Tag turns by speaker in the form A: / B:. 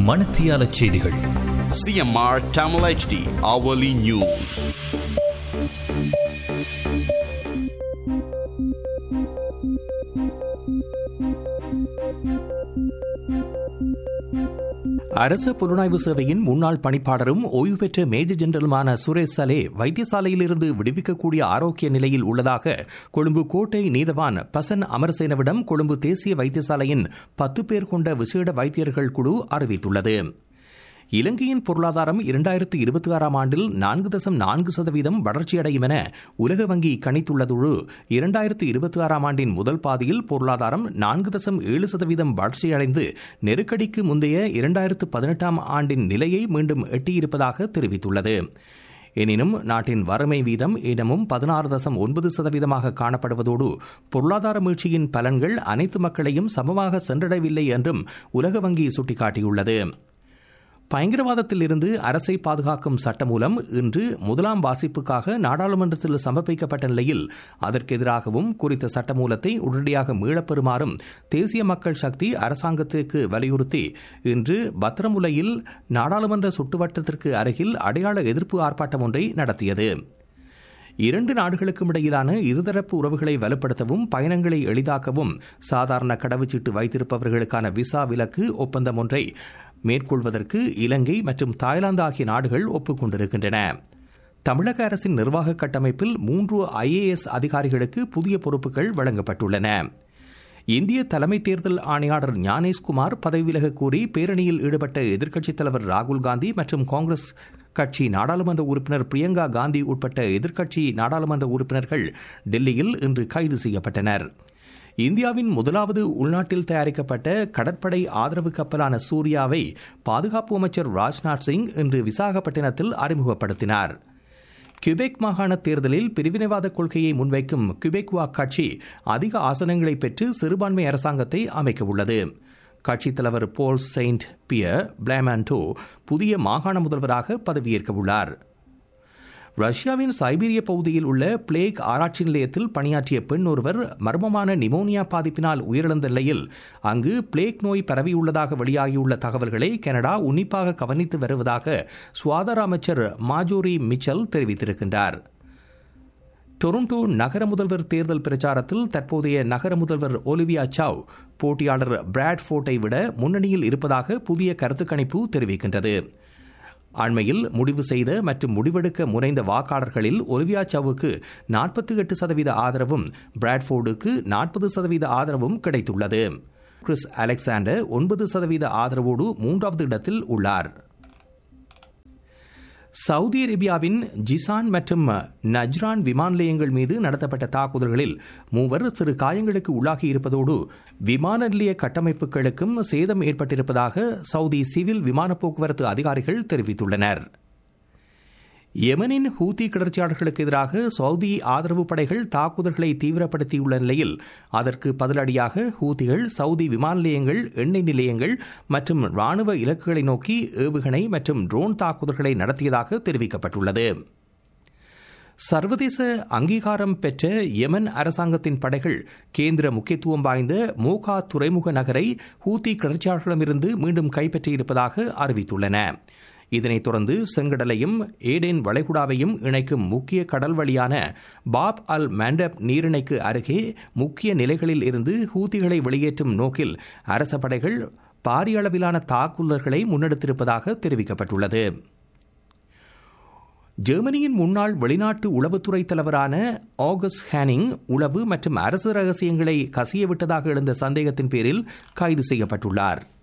A: மணத்தியால செய்திகள்
B: CMR Tamil HD Hourly News.
C: அரச புலனாய்வு சேவையின் முன்னாள் பணிப்பாளரும் ஓய்வு பெற்ற மேஜர் ஜெனரலுமான சுரேஷ் சலே வைத்தியசாலையிலிருந்து விடுவிக்கக்கூடிய ஆரோக்கிய நிலையில் உள்ளதாக கொழும்பு கோட்டை நீதவான் பசன் அமரசேனவிடம் கொழும்பு தேசிய வைத்தியசாலையின் பத்து பேர் கொண்ட விசேட வைத்தியர்கள் குழு அறிவித்துள்ளது இலங்கையின் பொருளாதாரம் இரண்டாயிரத்து இருபத்தி ஆறாம் ஆண்டில் நான்கு தசம் நான்கு சதவீதம் வளர்ச்சியடையும் என உலக வங்கி கணித்துள்ளதோடு இரண்டாயிரத்து இருபத்தி ஆறாம் ஆண்டின் முதல் பாதியில் பொருளாதாரம் நான்கு தசம் ஏழு சதவீதம் வளர்ச்சியடைந்து நெருக்கடிக்கு முந்தைய இரண்டாயிரத்து பதினெட்டாம் ஆண்டின் நிலையை மீண்டும் எட்டியிருப்பதாக தெரிவித்துள்ளது எனினும் நாட்டின் வறுமை வீதம் இன்னமும் பதினாறு தசம் ஒன்பது சதவீதமாக காணப்படுவதோடு பொருளாதார மீழ்ச்சியின் பலன்கள் அனைத்து மக்களையும் சமமாக சென்றடையவில்லை என்றும் உலக வங்கி சுட்டிக்காட்டியுள்ளது பயங்கரவாதத்தில் இருந்து அரசை பாதுகாக்கும் சட்டமூலம் இன்று முதலாம் வாசிப்புக்காக நாடாளுமன்றத்தில் சமர்ப்பிக்கப்பட்ட நிலையில் அதற்கு எதிராகவும் குறித்த சட்டமூலத்தை உடனடியாக மீளப்பெறுமாறும் தேசிய மக்கள் சக்தி அரசாங்கத்திற்கு வலியுறுத்தி இன்று பத்திரமுலையில் நாடாளுமன்ற சுட்டுவட்டத்திற்கு அருகில் அடையாள எதிர்ப்பு ஆர்ப்பாட்டம் ஒன்றை நடத்தியது இரண்டு நாடுகளுக்கும் இடையிலான இருதரப்பு உறவுகளை வலுப்படுத்தவும் பயணங்களை எளிதாக்கவும் சாதாரண கடவுச்சீட்டு வைத்திருப்பவர்களுக்கான விசா விலக்கு ஒப்பந்தம் ஒன்றை மேற்கொள்வதற்கு இலங்கை மற்றும் தாய்லாந்து ஆகிய நாடுகள் ஒப்புக்கொண்டிருக்கின்றன தமிழக அரசின் நிர்வாக கட்டமைப்பில் மூன்று ஐஏஎஸ் அதிகாரிகளுக்கு புதிய பொறுப்புகள் வழங்கப்பட்டுள்ளன இந்திய தலைமை தேர்தல் ஆணையாளர் ஞானேஷ்குமார் பதவி விலக கோரி பேரணியில் ஈடுபட்ட எதிர்க்கட்சித் தலைவர் ராகுல் காந்தி மற்றும் காங்கிரஸ் கட்சி நாடாளுமன்ற உறுப்பினர் பிரியங்கா காந்தி உட்பட்ட எதிர்க்கட்சி நாடாளுமன்ற உறுப்பினர்கள் டெல்லியில் இன்று கைது செய்யப்பட்டனர் இந்தியாவின் முதலாவது உள்நாட்டில் தயாரிக்கப்பட்ட கடற்படை ஆதரவு கப்பலான சூர்யாவை பாதுகாப்பு அமைச்சர் ராஜ்நாத் சிங் இன்று விசாகப்பட்டினத்தில் அறிமுகப்படுத்தினார் கியூபெக் மாகாண தேர்தலில் பிரிவினைவாத கொள்கையை முன்வைக்கும் கியூபெக்வா கட்சி அதிக ஆசனங்களை பெற்று சிறுபான்மை அரசாங்கத்தை அமைக்க உள்ளது கட்சித் தலைவர் போல் செயின்ட் பியர் பிளாமாண்டோ புதிய மாகாண முதல்வராக பதவியேற்க உள்ளார் ரஷ்யாவின் சைபீரிய பகுதியில் உள்ள பிளேக் ஆராய்ச்சி நிலையத்தில் பணியாற்றிய பெண் ஒருவர் மர்மமான நிமோனியா பாதிப்பினால் உயிரிழந்த நிலையில் அங்கு பிளேக் நோய் பரவியுள்ளதாக வெளியாகியுள்ள தகவல்களை கனடா உன்னிப்பாக கவனித்து வருவதாக சுகாதார அமைச்சர் மாஜோரி மிச்சல் தெரிவித்திருக்கின்றார் டொரண்டோ நகர முதல்வர் தேர்தல் பிரச்சாரத்தில் தற்போதைய நகர முதல்வர் ஒலிவியா சாவ் போட்டியாளர் பிராட் ஃபோர்ட்டை விட முன்னணியில் இருப்பதாக புதிய கருத்து கணிப்பு தெரிவிக்கின்றது அண்மையில் முடிவு செய்த மற்றும் முடிவெடுக்க முனைந்த வாக்காளர்களில் ஒலிவியா சவுக்கு நாற்பத்தி எட்டு சதவீத ஆதரவும் பிராட்ஃபோர்டுக்கு நாற்பது சதவீத ஆதரவும் கிடைத்துள்ளது கிறிஸ் அலெக்சாண்டர் ஒன்பது சதவீத ஆதரவோடு மூன்றாவது இடத்தில் உள்ளார் சவுதி அரேபியாவின் ஜிசான் மற்றும் நஜ்ரான் விமான நிலையங்கள் மீது நடத்தப்பட்ட தாக்குதல்களில் மூவர் சிறு காயங்களுக்கு உள்ளாகி இருப்பதோடு விமான நிலைய கட்டமைப்புகளுக்கும் சேதம் ஏற்பட்டிருப்பதாக சவுதி சிவில் விமான போக்குவரத்து அதிகாரிகள் தெரிவித்துள்ளனர் யெமனின் ஹூத்தி கிளர்ச்சியாளர்களுக்கு எதிராக சவுதி ஆதரவு படைகள் தாக்குதல்களை தீவிரப்படுத்தியுள்ள நிலையில் அதற்கு பதிலடியாக ஹூத்திகள் சவுதி விமான நிலையங்கள் எண்ணெய் நிலையங்கள் மற்றும் ராணுவ இலக்குகளை நோக்கி ஏவுகணை மற்றும் ட்ரோன் தாக்குதல்களை நடத்தியதாக தெரிவிக்கப்பட்டுள்ளது சர்வதேச அங்கீகாரம் பெற்ற யெமன் அரசாங்கத்தின் படைகள் கேந்திர முக்கியத்துவம் வாய்ந்த மோகா துறைமுக நகரை ஹூத்தி கிளர்ச்சியாளர்களிடமிருந்து மீண்டும் கைப்பற்றியிருப்பதாக அறிவித்துள்ளன இதனைத் தொடர்ந்து செங்கடலையும் ஏடேன் வளைகுடாவையும் இணைக்கும் முக்கிய கடல் வழியான பாப் அல் மேண்டப் நீரிணைக்கு அருகே முக்கிய நிலைகளில் இருந்து ஹூத்திகளை வெளியேற்றும் நோக்கில் அரச படைகள் பாரிய அளவிலான தாக்குதல்களை முன்னெடுத்திருப்பதாக தெரிவிக்கப்பட்டுள்ளது ஜெர்மனியின் முன்னாள் வெளிநாட்டு உளவுத்துறை தலைவரான ஆகஸ்ட் ஹேனிங் உளவு மற்றும் அரசு ரகசியங்களை கசியவிட்டதாக எழுந்த சந்தேகத்தின் பேரில் கைது செய்யப்பட்டுள்ளார்